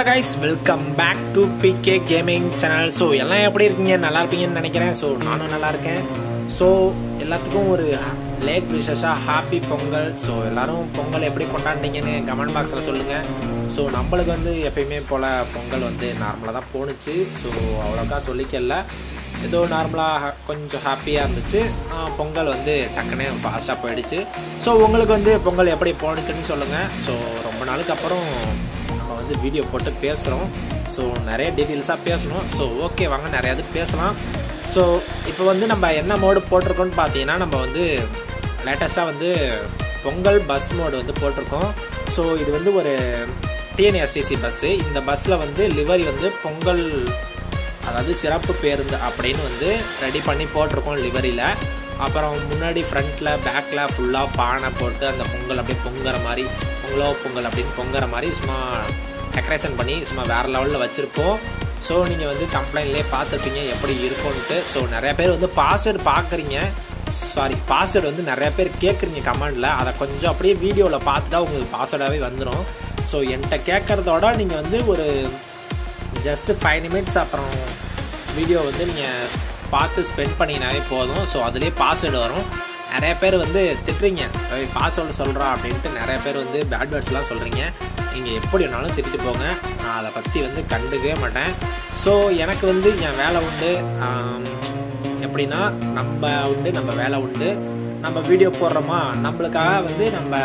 hello guys welcome back to PK gaming channel so எல்லாம் எப்படி இருக்கீங்க நல்லா இருப்பீங்கன்னு நினைக்கிறேன் ஸோ நானும் நல்லா இருக்கேன் ஸோ எல்லாத்துக்கும் ஒரு லேட் விஷஸாக ஹாப்பி பொங்கல் ஸோ எல்லாரும் பொங்கல் எப்படி கொண்டாடினீங்கன்னு கமெண்ட் பாக்ஸில் சொல்லுங்கள் ஸோ நம்மளுக்கு வந்து எப்பயுமே போல் பொங்கல் வந்து நார்மலாக தான் போணுச்சு ஸோ அவ்வளோக்கா சொல்லிக்கல ஏதோ நார்மலாக கொஞ்சம் ஹாப்பியாக இருந்துச்சு ஆஹ் பொங்கல் வந்து டக்குன்னு ஃபாஸ்ட்டாக போயிடுச்சு ஸோ உங்களுக்கு வந்து பொங்கல் எப்படி போணுச்சுன்னு சொல்லுங்கள் ஸோ ரொம்ப நாளுக்கு அப்புறம் நம்ம வந்து வீடியோ போட்டு பேசுகிறோம் ஸோ நிறைய டீட்டெயில்ஸாக பேசணும் ஸோ ஓகே வாங்க நிறையா இது பேசலாம் ஸோ இப்போ வந்து நம்ம என்ன மோடு போட்டிருக்கோம்னு பார்த்தீங்கன்னா நம்ம வந்து லேட்டஸ்ட்டாக வந்து பொங்கல் பஸ் மோடு வந்து போட்டிருக்கோம் ஸோ இது வந்து ஒரு டிஎன்எஸ்டிசி பஸ்ஸு இந்த பஸ்ஸில் வந்து லிவரி வந்து பொங்கல் அதாவது சிறப்பு பேருந்து அப்படின்னு வந்து ரெடி பண்ணி போட்டிருக்கோம் லிவரியில் அப்புறம் முன்னாடி ஃப்ரண்ட்டில் பேக்கில் ஃபுல்லாக பானை போட்டு அந்த பொங்கல் அப்படியே பொங்குற மாதிரி பொங்கலோ பொங்கல் அப்படின்னு பொங்குற மாதிரி சும்மா டெக்கரேஷன் பண்ணி சும்மா வேறு லெவலில் வச்சுருப்போம் ஸோ நீங்கள் வந்து கம்ப்ளைண்ட்லேயே பார்த்துருப்பீங்க எப்படி இருக்கும்ன்ட்டு ஸோ நிறைய பேர் வந்து பாஸ்வேர்டு பார்க்குறீங்க சாரி பாஸ்வேர்டு வந்து நிறைய பேர் கேட்குறீங்க கமெண்டில் அதை கொஞ்சம் அப்படியே வீடியோவில் பார்த்துட்டா உங்களுக்கு பாஸ்வேர்டாகவே வந்துடும் ஸோ என்கிட்ட கேட்குறதோட நீங்கள் வந்து ஒரு ஜஸ்ட்டு ஃபைவ் நிமிட்ஸ் அப்புறம் வீடியோ வந்து நீங்கள் பார்த்து ஸ்பெண்ட் பண்ணினாவே போதும் ஸோ அதுலேயே பாஸ்வேர்டு வரும் நிறைய பேர் வந்து திட்டுறீங்க பாஸ்வேர்டு சொல்கிறா அப்படின்ட்டு நிறைய பேர் வந்து பேட் வேர்ட்ஸ்லாம் சொல்கிறீங்க நீங்கள் எப்படி வேணாலும் திட்டிட்டு போங்க நான் அதை பற்றி வந்து கண்டுக்கவே மாட்டேன் ஸோ எனக்கு வந்து என் வேலை உண்டு ஆம், எப்படின்னா நம்ம உண்டு நம்ம வேலை உண்டு நம்ம வீடியோ போடுறோமா நம்மளுக்காக வந்து நம்ம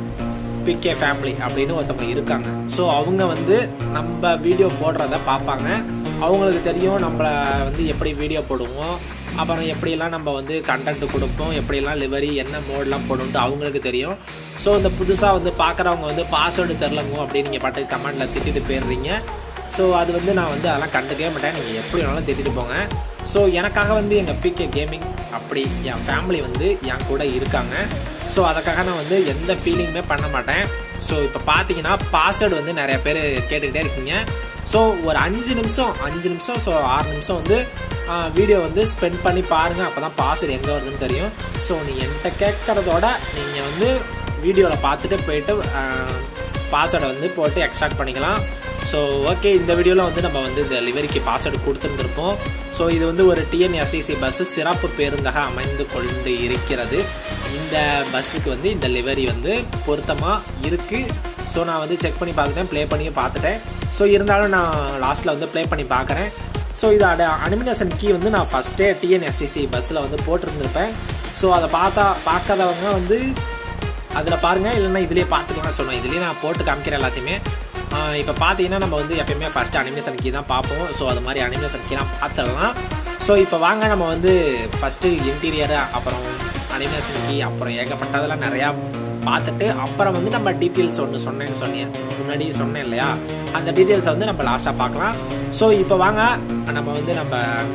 பிகே ஃபேமிலி அப்படின்னு ஒருத்தவங்க இருக்காங்க ஸோ அவங்க வந்து நம்ம வீடியோ போடுறத பார்ப்பாங்க அவங்களுக்கு தெரியும் நம்மளை வந்து எப்படி வீடியோ போடுவோம் அப்புறம் எப்படியெல்லாம் நம்ம வந்து கண்டென்ட் கொடுப்போம் எப்படியெல்லாம் லிவரி என்ன மோட்லாம் போடுவோம்ட்டு அவங்களுக்கு தெரியும் ஸோ இந்த புதுசாக வந்து பார்க்குறவங்க வந்து பாஸ்வேர்டு தெரிலங்க அப்படின்னு நீங்கள் பாட்டு கமெண்டில் திட்டிட்டு போயிடுறீங்க ஸோ அது வந்து நான் வந்து அதெல்லாம் கண்டுக்கவே மாட்டேன் நீங்கள் எப்படி வேணாலும் திட்டிட்டு போங்க ஸோ எனக்காக வந்து எங்கள் பிகே கேமிங் அப்படி என் ஃபேமிலி வந்து என் கூட இருக்காங்க ஸோ அதுக்காக நான் வந்து எந்த ஃபீலிங்குமே பண்ண மாட்டேன் ஸோ இப்போ பார்த்தீங்கன்னா பாஸ்வேர்டு வந்து நிறைய பேர் கேட்டுக்கிட்டே இருக்கீங்க ஸோ ஒரு அஞ்சு நிமிஷம் அஞ்சு நிமிஷம் ஸோ ஆறு நிமிஷம் வந்து வீடியோ வந்து ஸ்பெண்ட் பண்ணி பாருங்கள் அப்போ தான் பாஸ்வேர்டு எங்கே வருதுன்னு தெரியும் ஸோ நீங்கள் என்கிட்ட கேட்குறதோட நீங்கள் வந்து வீடியோவில் பார்த்துட்டு போயிட்டு பாஸ்வேர்டை வந்து போட்டு எக்ஸ்ட்ராக்ட் பண்ணிக்கலாம் ஸோ ஓகே இந்த வீடியோவில் வந்து நம்ம வந்து இந்த லிவரிக்கு பாஸ்வேர்டு கொடுத்துருந்துருப்போம் ஸோ இது வந்து ஒரு டிஎன்எஸ்டிசி பஸ்ஸு சிறப்பு பேருந்தாக அமைந்து கொண்டு இருக்கிறது இந்த பஸ்ஸுக்கு வந்து இந்த லிவரி வந்து பொருத்தமாக இருக்குது ஸோ நான் வந்து செக் பண்ணி பார்த்துட்டேன் ப்ளே பண்ணி பார்த்துட்டேன் ஸோ இருந்தாலும் நான் லாஸ்ட்டில் வந்து ப்ளே பண்ணி பார்க்குறேன் ஸோ இதோட அனிமினேஷன் கீ வந்து நான் ஃபஸ்ட்டே டிஎன்எஸ்டிசி பஸ்ஸில் வந்து போட்டிருந்திருப்பேன் ஸோ அதை பார்த்தா பார்க்காதவங்க வந்து அதில் பாருங்கள் இல்லைன்னா இதுலேயே பார்த்துக்கோங்க சொன்னோம் இதுலேயே நான் போட்டு காமிக்கிறேன் எல்லாத்தையுமே இப்போ பார்த்தீங்கன்னா நம்ம வந்து எப்பயுமே ஃபஸ்ட்டு அனிமேஷன் கீ தான் பார்ப்போம் ஸோ அது மாதிரி அனிமேஷன் கீலாம் பார்த்துடலாம் ஸோ இப்போ வாங்க நம்ம வந்து ஃபஸ்ட்டு இன்டீரியரு அப்புறம் அனிமேஷன் கீ அப்புறம் ஏகப்பட்டதெல்லாம் நிறையா பார்த்துட்டு அப்புறம் வந்து நம்ம டீட்டெயில்ஸ் ஒன்று சொன்னேன்னு சொன்னேன் முன்னாடி சொன்னேன் இல்லையா அந்த டீட்டெயில்ஸை வந்து நம்ம லாஸ்ட்டாக பார்க்கலாம் ஸோ இப்போ வாங்க நம்ம வந்து நம்ம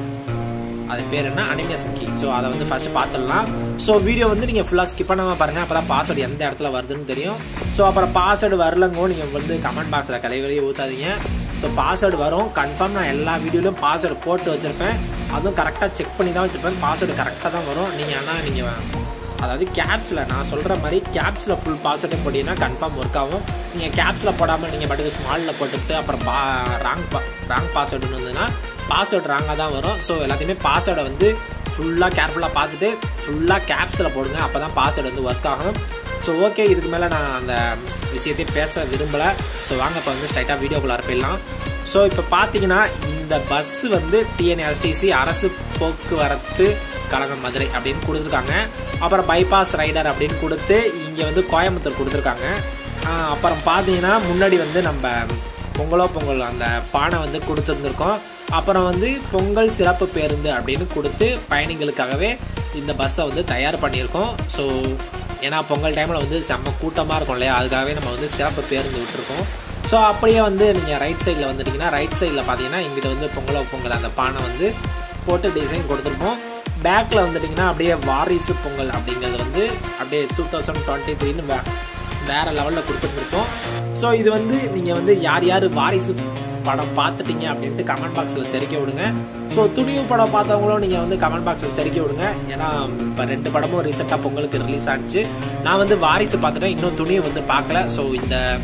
அது பேர் என்ன அனிமேஷன் கீ ஸோ அதை வந்து ஃபஸ்ட்டு பார்த்துடலாம் ஸோ வீடியோ வந்து நீங்கள் ஃபுல்லாக ஸ்கிப் பண்ணாமல் பாருங்கள் அப்போ தான் பாஸ்வேர்டு எந்த இடத்துல வருதுன்னு தெரியும் ஸோ அப்புறம் பாஸ்வேர்டு வரலங்கோ நீங்கள் வந்து கமெண்ட் பாக்ஸில் கலைகளையே ஊற்றாதீங்க ஸோ பாஸ்வேர்டு வரும் கன்ஃபார்ம் நான் எல்லா வீடியோலையும் பாஸ்வேர்டு போட்டு வச்சுருப்பேன் அதுவும் கரெக்டாக செக் பண்ணி தான் வச்சுருப்பேன் பாஸ்வேர்டு கரெக்டாக தான் வரும் நீங்கள் ஆனால் நீங்கள் அதாவது கேப்ஸில் நான் சொல்கிற மாதிரி கேப்ஸில் ஃபுல் பாஸ்வேர்டு போட்டிங்கன்னா கன்ஃபார்ம் ஒர்க் ஆகும் நீங்கள் கேப்ஸில் போடாமல் நீங்கள் பாட்டுக்கு ஸ்மாலில் போட்டுட்டு அப்புறம் பா ராங் பா ராங் பாஸ்வேர்டுன்னு வந்ததுன்னா பாஸ்வேர்டு ராங்காக தான் வரும் ஸோ எல்லாத்தையுமே பாஸ்வேர்டை வந்து ஃபுல்லாக கேர்ஃபுல்லாக பார்த்துட்டு ஃபுல்லாக கேப்ஸில் போடுங்க அப்போ தான் பாஸ்வேர்டு வந்து ஒர்க் ஆகும் ஸோ ஓகே இதுக்கு மேலே நான் அந்த விஷயத்தையும் பேச விரும்பலை ஸோ வாங்க இப்போ வந்து ஸ்ட்ரைட்டாக வீடியோக்குள்ளார போயிடலாம் ஸோ இப்போ பார்த்தீங்கன்னா இந்த பஸ்ஸு வந்து டிஎன்எஸ்டிசி அரசு போக்குவரத்து கழகம் மதுரை அப்படின்னு கொடுத்துருக்காங்க அப்புறம் பைபாஸ் ரைடர் அப்படின்னு கொடுத்து இங்கே வந்து கோயம்புத்தூர் கொடுத்துருக்காங்க ஆஹ் அப்புறம் பார்த்தீங்கன்னா முன்னாடி வந்து நம்ம பொங்கலோ பொங்கல் அந்த பானை வந்து கொடுத்துருந்துருக்கோம் அப்புறம் வந்து பொங்கல் சிறப்பு பேருந்து அப்படின்னு கொடுத்து பயணிகளுக்காகவே இந்த பஸ்ஸை வந்து தயார் பண்ணியிருக்கோம் ஸோ ஏன்னா பொங்கல் டைமில் வந்து செம்ம கூட்டமாக இருக்கும் இல்லையா அதுக்காகவே நம்ம வந்து சிறப்பு பேருந்து விட்டுருக்கோம் ஸோ அப்படியே வந்து நீங்கள் ரைட் சைடில் வந்துட்டிங்கன்னா ரைட் சைடில் பார்த்தீங்கன்னா இங்கிட்ட வந்து பொங்கலோ பொங்கல் அந்த பானை வந்து போட்டு டிசைன் கொடுத்துருப்போம் பேக்கில் வந்துட்டிங்கன்னா அப்படியே வாரிசு பொங்கல் அப்படிங்கிறது வந்து அப்படியே டூ தௌசண்ட் டுவெண்ட்டி த்ரீன்னு வே வேறு லெவலில் கொடுத்துருந்துருக்கோம் ஸோ இது வந்து நீங்கள் வந்து யார் யார் வாரிசு படம் பார்த்துட்டீங்க அப்படின்ட்டு கமெண்ட் பாக்ஸில் தெரிக்க விடுங்க ஸோ துணிவு படம் பார்த்தவங்களும் நீங்கள் வந்து கமெண்ட் பாக்ஸில் தெரிக்க விடுங்க ஏன்னா இப்போ ரெண்டு படமும் ரீசெண்டாக பொங்கலுக்கு ரிலீஸ் ஆச்சு நான் வந்து வாரிசு பார்த்துட்டேன் இன்னும் துணிவு வந்து பார்க்கல ஸோ இந்த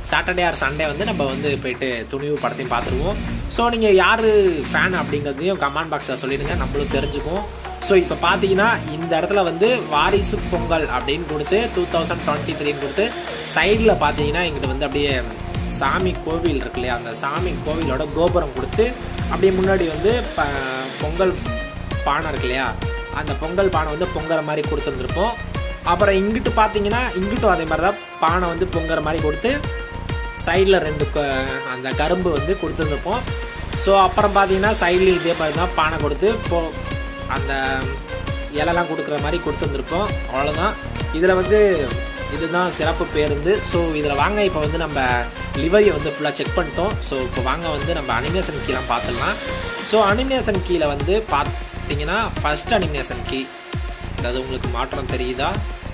சாட்டர்டே ஆர் சண்டே வந்து நம்ம வந்து போயிட்டு துணிவு படத்தையும் பார்த்துருவோம் ஸோ நீங்கள் யார் ஃபேன் அப்படிங்கிறதையும் கமெண்ட் பாக்ஸில் சொல்லிடுங்க நம்மளும் தெரிஞ்சுக்குவோம் ஸோ இப்போ பார்த்தீங்கன்னா இந்த இடத்துல வந்து வாரிசு பொங்கல் அப்படின்னு கொடுத்து டூ தௌசண்ட் டுவெண்ட்டி த்ரீன்னு கொடுத்து சைடில் பார்த்தீங்கன்னா இங்கிட்ட வந்து அப்படியே சாமி கோவில் இருக்கு இல்லையா அந்த சாமி கோவிலோட கோபுரம் கொடுத்து அப்படியே முன்னாடி வந்து ப- பொங்கல் பானை இருக்கு இல்லையா அந்த பொங்கல் பானை வந்து பொங்குற மாதிரி கொடுத்துருந்துருப்போம் அப்புறம் இங்கிட்டு பார்த்தீங்கன்னா இங்கிட்டும் அதே மாதிரி தான் பானை வந்து பொங்குற மாதிரி கொடுத்து சைடில் ரெண்டு க- அந்த கரும்பு வந்து கொடுத்துருந்துருப்போம் ஸோ அப்புறம் பார்த்தீங்கன்னா சைட்லேயும் இதே மாதிரி தான் பானை கொடுத்து போ அந்த இலைலாம் கொடுக்குற மாதிரி கொடுத்துருந்துருப்போம் அவ்வளோதான் இதில் வந்து இதுதான் சிறப்பு பேருந்து ஸோ இதில் வாங்க இப்போ வந்து நம்ம லிவரியை வந்து ஃபுல்லாக செக் பண்ணிட்டோம் ஸோ இப்போ வாங்க வந்து நம்ம அனிமேஷன் கீலாம் பார்த்துடலாம் ஸோ அனிமேஷன் கீழே வந்து பார்த்தீங்கன்னா ஃபர்ஸ்ட் அனிமேஷன் கீ அதாவது உங்களுக்கு மாற்றம் தெரியுதா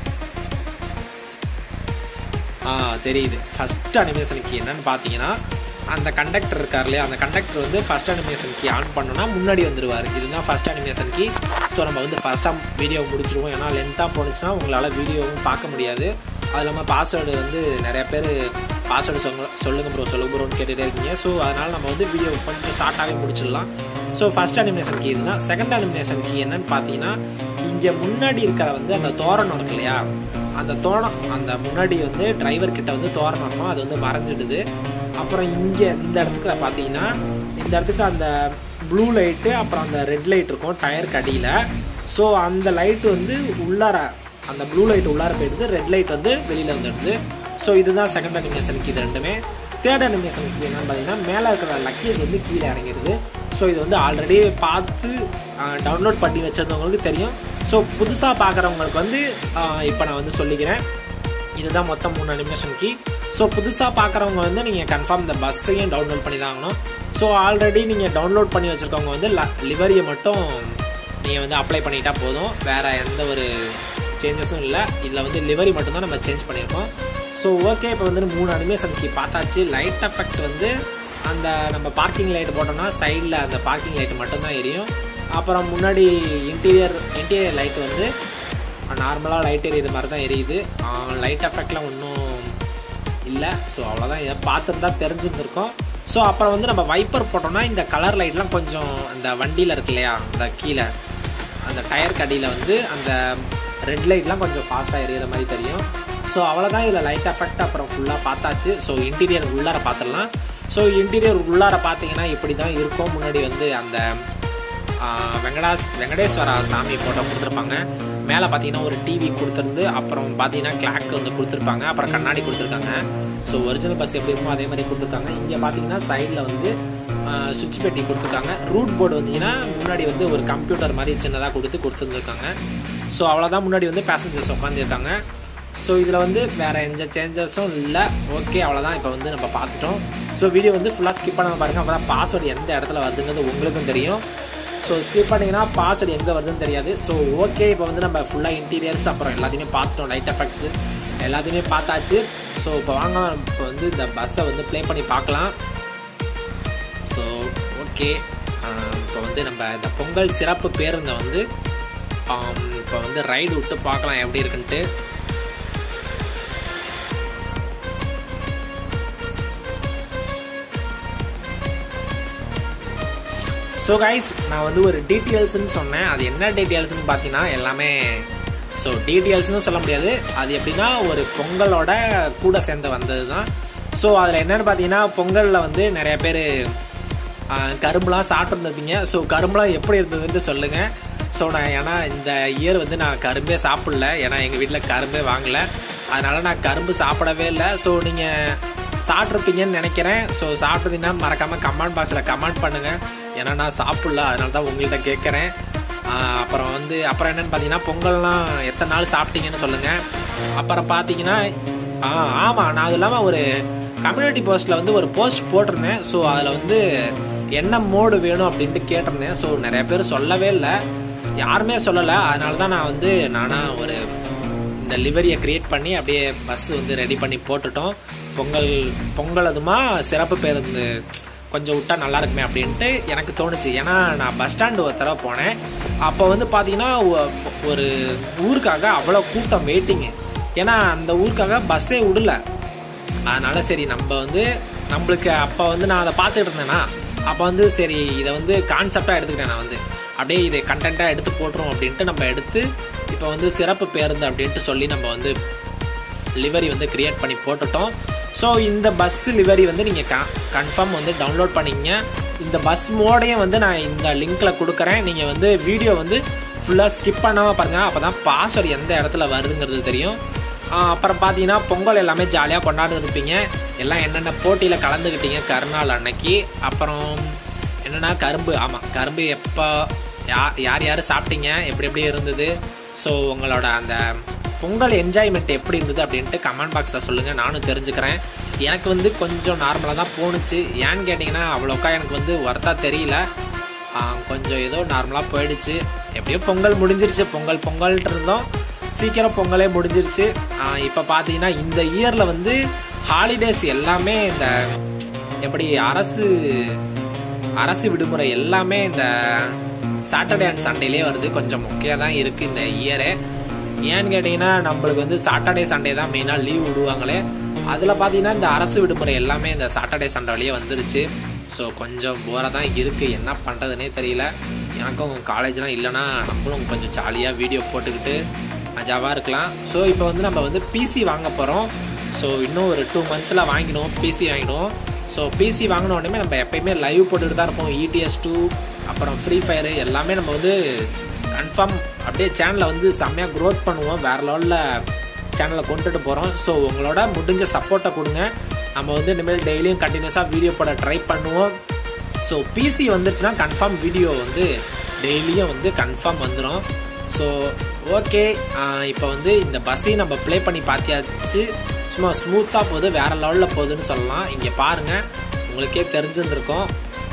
ஆ தெரியுது ஃபர்ஸ்ட் அனிமேஷன் கீ என்னன்னு பார்த்தீங்கன்னா அந்த கண்டக்டர் இருக்கார் இல்லையா அந்த கண்டக்டர் வந்து ஃபர்ஸ்ட் அனிமேஷன் கீ ஆன் பண்ணோன்னா முன்னாடி வந்துருவார் இதுதான் ஃபர்ஸ்ட் அனிமேஷன் கீ ஸோ நம்ம வந்து ஃபர்ஸ்ட்டாக வீடியோ முடிச்சிருவோம் ஏன்னா லென்த்தாக போணுச்சுன்னா உங்களால் வீடியோவும் பார்க்க முடியாது அது இல்லாமல் பாஸ்வேர்டு வந்து நிறைய பேர் பாஸ்வேர்டு சொல்லுங்க சொல்லுங்க ப்ரோ சொல்லுங்க ப்ரோன்னு கேட்டுகிட்டே இருக்கீங்க ஸோ அதனால் நம்ம வந்து வீடியோ கொஞ்சம் ஷார்ட்டாகவே முடிச்சிடலாம் ஸோ ஃபர்ஸ்ட் அனிமேஷன் கீ இதுதான் செகண்ட் அனிமேஷன் கீ என்னன்னு பார்த்தீங்கன்னா இங்கே முன்னாடி இருக்கிற வந்து அந்த தோரணம் இருக்கு இல்லையா அந்த தோரணம் அந்த முன்னாடி வந்து டிரைவர் கிட்ட வந்து தோரணம் இருக்கும் அது வந்து மறைஞ்சிடுது அப்புறம் இங்கே இந்த இடத்துக்கு பார்த்தீங்கன்னா இந்த இடத்துக்கு அந்த ப்ளூ லைட்டு அப்புறம் அந்த ரெட் லைட் இருக்கும் டயருக்கு அடியில் ஸோ அந்த லைட் வந்து உள்ளார அந்த ப்ளூ லைட் உள்ளார போயிடுது ரெட் லைட் வந்து வெளியில் வந்துடுது ஸோ இதுதான் செகண்ட் அனிமேஷனுக்கு இது ரெண்டுமே தேர்ட் அனிமேஷனுக்கு என்னன்னு பார்த்தீங்கன்னா மேலே இருக்கிற லக்கேஜ் வந்து கீழே இறங்கிடுது ஸோ இது வந்து ஆல்ரெடி பார்த்து டவுன்லோட் பண்ணி வச்சிருந்தவங்களுக்கு தெரியும் ஸோ புதுசாக பார்க்குறவங்களுக்கு வந்து இப்போ நான் வந்து சொல்லிக்கிறேன் இதுதான் மொத்தம் மூணு அனிமேஷன் கீ ஸோ புதுசாக பார்க்குறவங்க வந்து நீங்கள் கன்ஃபார்ம் இந்த பஸ்ஸையும் டவுன்லோட் பண்ணி தான் ஆகணும் ஸோ ஆல்ரெடி நீங்கள் டவுன்லோட் பண்ணி வச்சுருக்கவங்க வந்து லிவரியை மட்டும் நீங்கள் வந்து அப்ளை பண்ணிட்டா போதும் வேறு எந்த ஒரு சேஞ்சஸும் இல்லை இதில் வந்து லிவரி மட்டும்தான் நம்ம சேஞ்ச் பண்ணியிருக்கோம் ஸோ ஓகே இப்போ வந்து மூணு அனிமேஷன் கீ பார்த்தாச்சு லைட் எஃபெக்ட் வந்து அந்த நம்ம பார்க்கிங் லைட் போட்டோம்னா சைடில் அந்த பார்க்கிங் லைட் மட்டும்தான் எரியும் அப்புறம் முன்னாடி இன்டீரியர் இன்டீரியர் லைட் வந்து நார்மலாக லைட் எரியுது மாதிரி தான் எரியுது லைட் எஃபெக்ட்லாம் ஒன்றும் இல்லை ஸோ அவ்வளோதான் இதை பார்த்துட்டு தான் தெரிஞ்சுருந்துருக்கோம் ஸோ அப்புறம் வந்து நம்ம வைப்பர் போட்டோம்னா இந்த கலர் லைட்லாம் கொஞ்சம் அந்த வண்டியில் இருக்கு இல்லையா அந்த கீழே அந்த டயர் கடியில் வந்து அந்த ரெட் லைட்லாம் கொஞ்சம் ஃபாஸ்ட்டாக எரியிற மாதிரி தெரியும் ஸோ அவ்வளோதான் இதில் லைட் எஃபெக்ட் அப்புறம் ஃபுல்லாக பார்த்தாச்சு ஸோ இன்டீரியர் உள்ளார பார்த்துடலாம் ஸோ இன்டீரியர் உள்ளார பார்த்தீங்கன்னா இப்படி தான் இருக்கும் முன்னாடி வந்து அந்த ஆஹ், வெங்கடாஸ் வெங்கடேஸ்வரா சாமி ஃபோட்டோ கொடுத்துருப்பாங்க மேலே பார்த்தீங்கன்னா ஒரு டிவி கொடுத்துருந்து அப்புறம் பார்த்தீங்கன்னா கிளாக் வந்து கொடுத்துருப்பாங்க அப்புறம் கண்ணாடி கொடுத்துருக்காங்க ஸோ ஒரிஜினல் பஸ் எப்படி இருக்குமோ அதே மாதிரி கொடுத்துருக்காங்க இங்கே பார்த்தீங்கன்னா சைடில் வந்து சுவிட்ச் பெட்டி கொடுத்துருக்காங்க ரூட் போர்டு வந்தீங்கன்னா முன்னாடி வந்து ஒரு கம்ப்யூட்டர் மாதிரி சின்னதாக கொடுத்து கொடுத்துருந்துருக்காங்க ஸோ அவ்வளோதான் முன்னாடி வந்து பேசஞ்சர்ஸ் உட்காந்துருக்காங்க ஸோ இதில் வந்து வேறு எந்த சேஞ்சஸும் இல்லை ஓகே அவ்வளோதான் இப்போ வந்து நம்ம பார்த்துட்டோம் ஸோ வீடியோ வந்து ஃபுல்லாக ஸ்கிப் பண்ணாம பாருங்கள் அப்போ தான் பாஸ்வேர்டு எந்த இடத்துல வருதுங்கிறது உங்களுக்கும் தெரியும் ஸோ ஸ்கிப் பண்ணிங்கன்னா பாஸ்வேர்டு எங்கே வருதுன்னு தெரியாது ஸோ ஓகே இப்போ வந்து நம்ம ஃபுல்லாக இன்டீரியர்ஸ் அப்புறம் எல்லாத்தையுமே பார்த்துட்டோம் லைட் எஃபெக்ட்ஸ் எல்லாத்தையுமே பார்த்தாச்சு ஸோ இப்போ வாங்க இப்போ வந்து இந்த பஸ்ஸை வந்து ப்ளே பண்ணி பார்க்கலாம் ஸோ ஓகே இப்போ வந்து நம்ம இந்த பொங்கல் சிறப்பு பேருந்தை வந்து இப்போ வந்து ரைடு விட்டு பார்க்கலாம் எப்படி இருக்குன்ட்டு ஸோ கைஸ் நான் வந்து ஒரு டீட்டெயில்ஸ்னு சொன்னேன் அது என்ன டீட்டெயில்ஸ்னு பார்த்தீங்கன்னா எல்லாமே ஸோ டீட்டெயில்ஸ்னு சொல்ல முடியாது அது எப்படின்னா ஒரு பொங்கலோட கூட சேர்ந்து வந்தது தான் ஸோ அதில் என்னென்னு பார்த்தீங்கன்னா பொங்கலில் வந்து நிறைய பேர் கரும்புலாம் சாப்பிட்ருந்துருப்பீங்க ஸோ கரும்புலாம் எப்படி இருந்ததுன்னு சொல்லுங்கள் ஸோ நான் ஏன்னா இந்த இயர் வந்து நான் கரும்பே சாப்பிடல ஏன்னா எங்கள் வீட்டில் கரும்பே வாங்கலை அதனால் நான் கரும்பு சாப்பிடவே இல்லை ஸோ நீங்கள் சாப்பிட்ருப்பீங்கன்னு நினைக்கிறேன் ஸோ சாப்பிட்டீங்கன்னா மறக்காமல் கமெண்ட் பாக்ஸில் கமெண்ட் பண்ணுங்கள் ஏன்னா நான் சாப்பிடல அதனால தான் உங்கள்கிட்ட கேட்குறேன் அப்புறம் வந்து அப்புறம் என்னென்னு பார்த்தீங்கன்னா பொங்கல்லாம் எத்தனை நாள் சாப்பிட்டீங்கன்னு சொல்லுங்கள் அப்புறம் பார்த்தீங்கன்னா ஆ ஆமாம் நான் அது இல்லாமல் ஒரு கம்யூனிட்டி போஸ்ட்டில் வந்து ஒரு போஸ்ட் போட்டிருந்தேன் ஸோ அதில் வந்து என்ன மோடு வேணும் அப்படின்ட்டு கேட்டிருந்தேன் ஸோ நிறைய பேர் சொல்லவே இல்லை யாருமே சொல்லலை அதனால தான் நான் வந்து நானாக ஒரு இந்த லிவரியை க்ரியேட் பண்ணி அப்படியே பஸ் வந்து ரெடி பண்ணி போட்டுட்டோம் பொங்கல் பொங்கல் அதுமா சிறப்பு பேருந்து கொஞ்சம் விட்டா நல்லா இருக்குமே அப்படின்ட்டு எனக்கு தோணுச்சு ஏன்னா நான் பஸ் ஸ்டாண்டு ஒரு தடவை போனேன் அப்போ வந்து பார்த்தீங்கன்னா ஒ- ஒரு ஊருக்காக அவ்வளோ கூட்டம் வெயிட்டிங்கு ஏன்னா அந்த ஊருக்காக பஸ்ஸே விடல அதனால சரி நம்ம வந்து நம்மளுக்கு அப்போ வந்து நான் அதை பார்த்துட்டு இருந்தேன்னா அப்போ வந்து சரி இதை வந்து கான்செப்டாக எடுத்துக்கிட்டேன் நான் வந்து அப்படியே இதை கண்டென்ட்டாக எடுத்து போட்டுரும் அப்படின்ட்டு நம்ம எடுத்து இப்போ வந்து சிறப்பு பேருந்து அப்படின்ட்டு சொல்லி நம்ம வந்து லிவரி வந்து கிரியேட் பண்ணி போட்டுட்டோம் ஸோ இந்த பஸ் லிவரி வந்து நீங்கள் க கன்ஃபார்ம் வந்து டவுன்லோட் பண்ணிக்கங்க இந்த பஸ் மோடையும் வந்து நான் இந்த லிங்க்கில் கொடுக்குறேன் நீங்கள் வந்து வீடியோ வந்து ஃபுல்லாக ஸ்கிப் பண்ணாமல் பாருங்கள் அப்போ தான் பாஸ்வேர்டு எந்த இடத்துல வருதுங்கிறது தெரியும் அப்புறம் பார்த்தீங்கன்னா பொங்கல் எல்லாமே ஜாலியாக கொண்டாடுருப்பீங்க எல்லாம் என்னென்ன போட்டியில் கலந்துக்கிட்டீங்க கருநாள் அன்னைக்கு அப்புறம் என்னென்னா கரும்பு ஆமாம் கரும்பு எப்போ யார் யார் யார் சாப்பிட்டீங்க எப்படி எப்படி இருந்தது ஸோ உங்களோட அந்த பொங்கல் என்ஜாய்மெண்ட் எப்படி இருந்தது அப்படின்ட்டு கமெண்ட் பாக்ஸில் சொல்லுங்கள் நானும் தெரிஞ்சுக்கிறேன் எனக்கு வந்து கொஞ்சம் நார்மலாக தான் போணுச்சு ஏன்னு கேட்டிங்கன்னா அவ்வளோக்கா எனக்கு வந்து ஒர்த்தாக தெரியல கொஞ்சம் ஏதோ நார்மலாக போயிடுச்சு எப்படியோ பொங்கல் முடிஞ்சிருச்சு பொங்கல் பொங்கல்ட்டு இருந்தோம் சீக்கிரம் பொங்கலே முடிஞ்சிருச்சு இப்போ பார்த்தீங்கன்னா இந்த இயரில் வந்து ஹாலிடேஸ் எல்லாமே இந்த எப்படி அரசு அரசு விடுமுறை எல்லாமே இந்த சாட்டர்டே அண்ட் சண்டேலேயே வருது கொஞ்சம் முக்கியம் தான் இருக்குது இந்த இயரே ஏன்னு கேட்டிங்கன்னா நம்மளுக்கு வந்து சாட்டர்டே சண்டே தான் மெயினாக லீவ் விடுவாங்களே அதில் பார்த்தீங்கன்னா இந்த அரசு விடுமுறை எல்லாமே இந்த சாட்டர்டே சண்டேலேயே வந்துருச்சு ஸோ கொஞ்சம் போராக தான் இருக்குது என்ன பண்ணுறதுனே தெரியல எனக்கும் காலேஜ்லாம் இல்லைன்னா நம்மளும் கொஞ்சம் ஜாலியாக வீடியோ போட்டுக்கிட்டு மஜாவாக இருக்கலாம் ஸோ இப்போ வந்து நம்ம வந்து பிசி வாங்க போகிறோம் ஸோ இன்னும் ஒரு டூ மந்த்தில் வாங்கிடுவோம் பிசி வாங்கிடுவோம் ஸோ பிசி வாங்கின உடனே நம்ம எப்பயுமே லைவ் போட்டுட்டு தான் இருப்போம் இடிஎஸ் டூ அப்புறம் ஃப்ரீ ஃபயரு எல்லாமே நம்ம வந்து கன்ஃபார்ம் அப்படியே சேனலை வந்து செம்மையாக க்ரோத் பண்ணுவோம் வேறு லெவலில் சேனலை கொண்டுட்டு போகிறோம் ஸோ உங்களோட முடிஞ்ச சப்போர்ட்டை கொடுங்க நம்ம வந்து இனிமேல் டெய்லியும் கண்டினியூஸாக வீடியோ போட ட்ரை பண்ணுவோம் ஸோ பிசி வந்துருச்சுன்னா கன்ஃபார்ம் வீடியோ வந்து டெய்லியும் வந்து கன்ஃபார்ம் வந்துடும் ஸோ ஓகே இப்போ வந்து இந்த பஸ்ஸையும் நம்ம ப்ளே பண்ணி பார்த்தியாச்சு சும்மா ஸ்மூத்தாக போகுது வேறு லெவலில் போகுதுன்னு சொல்லலாம் இங்கே பாருங்கள் உங்களுக்கே தெரிஞ்சிருந்துருக்கோம்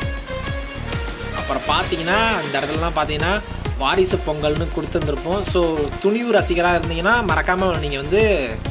அப்புறம் பார்த்தீங்கன்னா அந்த இடத்துலலாம் பார்த்தீங்கன்னா வாரிசு பொங்கல்னு கொடுத்துருந்துருப்போம் ஸோ துணிவு ரசிகராக இருந்தீங்கன்னா மறக்காமல் நீங்கள் வந்து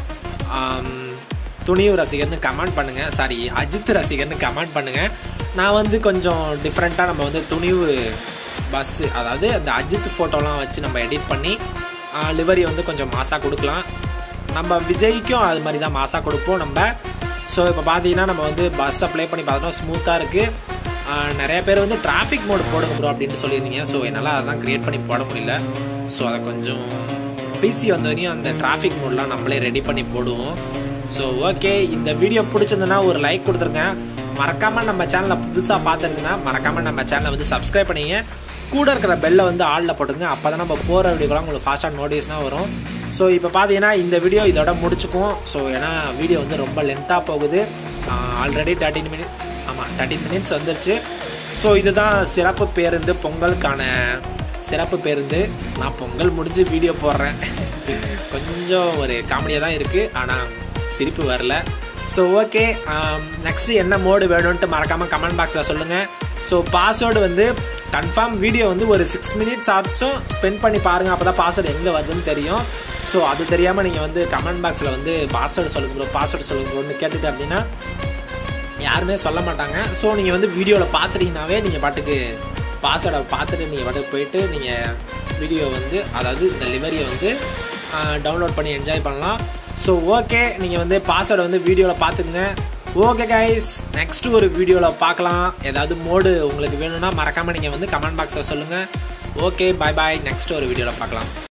துணிவு ரசிகர்னு கமெண்ட் பண்ணுங்கள் சாரி அஜித் ரசிகர்னு கமெண்ட் பண்ணுங்கள் நான் வந்து கொஞ்சம் டிஃப்ரெண்ட்டாக நம்ம வந்து துணிவு பஸ்ஸு அதாவது அந்த அஜித் ஃபோட்டோலாம் வச்சு நம்ம எடிட் பண்ணி லிவரி வந்து கொஞ்சம் மாசாக கொடுக்கலாம் நம்ம விஜய்க்கும் அது மாதிரி தான் மாசாக கொடுப்போம் நம்ம ஸோ இப்போ பார்த்தீங்கன்னா நம்ம வந்து பஸ்ஸை ப்ளே பண்ணி பார்த்தோம்னா ஸ்மூத்தாக இருக்குது நிறைய பேர் வந்து டிராஃபிக் மோடு போடுங்க ப்ரோ அப்படின்னு சொல்லியிருந்தீங்க ஸோ என்னால் அதான் க்ரியேட் பண்ணி போட முடியல ஸோ அதை கொஞ்சம் பிசி வந்தவரையும் அந்த டிராஃபிக் மோட்லாம் நம்மளே ரெடி பண்ணி போடுவோம் ஸோ ஓகே இந்த வீடியோ பிடிச்சிருந்ததுன்னா ஒரு லைக் கொடுத்துருங்க மறக்காமல் நம்ம சேனலை புதுசாக பார்த்துருந்தீங்கன்னா மறக்காமல் நம்ம சேனலை வந்து சப்ஸ்கிரைப் பண்ணிங்க கூட இருக்கிற பெல்லை வந்து ஆளில் போட்டுங்க அப்போ தான் நம்ம போகிற வீடியோக்கெல்லாம் உங்களுக்கு ஃபாஸ்ட்டாக நோட்டிஸ்னால் வரும் ஸோ இப்போ பார்த்தீங்கன்னா இந்த வீடியோ இதோட முடிச்சுக்குவோம் ஸோ ஏன்னா வீடியோ வந்து ரொம்ப லென்த்தாக போகுது ஆல்ரெடி தேர்ட்டின் மினிட் ஆமாம் தேர்ட்டின் மினிட்ஸ் வந்துருச்சு ஸோ இதுதான் சிறப்பு பேருந்து பொங்கலுக்கான சிறப்பு பேருந்து நான் பொங்கல் முடிஞ்சு வீடியோ போடுறேன் கொஞ்சம் ஒரு காமெடியாக தான் இருக்குது ஆனால் சிரிப்பு வரல ஸோ ஓகே நெக்ஸ்ட் என்ன மோடு வேணும்ன்ட்டு மறக்காமல் கமெண்ட் பாக்ஸில் சொல்லுங்கள் ஸோ பாஸ்வேர்டு வந்து கன்ஃபார்ம் வீடியோ வந்து ஒரு சிக்ஸ் மினிட்ஸ் ஆச்சும் ஸ்பெண்ட் பண்ணி பாருங்கள் அப்போ தான் பாஸ்வேர்டு எங்கே வருதுன்னு தெரியும் ஸோ அது தெரியாமல் நீங்கள் வந்து கமெண்ட் பாக்ஸில் வந்து பாஸ்வேர்டு சொல்லுங்க ப்ரோ பாஸ்வேர்டு சொல்லுங்க ப்ரோன்னு கேட்டுட்டு அப்படின்னா யாருமே சொல்ல மாட்டாங்க ஸோ நீங்கள் வந்து வீடியோவில் பார்த்துட்டீங்கனாவே நீங்கள் பாட்டுக்கு பாஸ்வேர்டை பார்த்துட்டு நீங்கள் பாட்டுக்கு போயிட்டு நீங்கள் வீடியோ வந்து அதாவது இந்த லிவரியை வந்து டவுன்லோட் பண்ணி என்ஜாய் பண்ணலாம் ஸோ ஓகே நீங்கள் வந்து பாஸ்வேர்டை வந்து வீடியோவில் பார்த்துக்குங்க ஓகே கைஸ் நெக்ஸ்ட் ஒரு வீடியோவில் பார்க்கலாம் ஏதாவது மோடு உங்களுக்கு வேணும்னா மறக்காமல் நீங்கள் வந்து கமெண்ட் பாக்ஸில் சொல்லுங்கள் ஓகே பாய் பாய் நெக்ஸ்ட் ஒரு வீடியோவில் பார்க்கலாம்